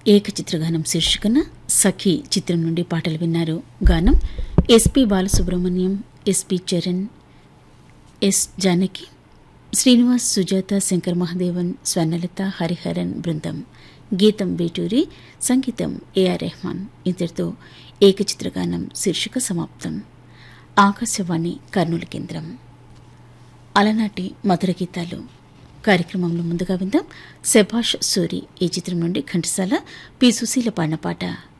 ఏకచిత్రగానం శీర్షికన సఖి చిత్రం నుండి పాటలు విన్నారు గానం SP Balasubrahmanyam SP Charan S Janaki Srinivas Sujatha Shankar Mahadevan Swarnalatha Hariharan బృందం గీతం వేటూరి సంగీతం ఏఆర్ రెహమాన్ ఇంతటితో ఏకచిత్రగానం శీర్షిక సమాప్తం ఆకాశవాణి కర్నూలు కేంద్రం అలనాటి మధుర గీతాలు కార్యక్రమంలో ముందుగా విందాం శభాష్ సూరి ఈ చిత్రం నుండి ఘంటసాల పి సుశీల పాడిన పాట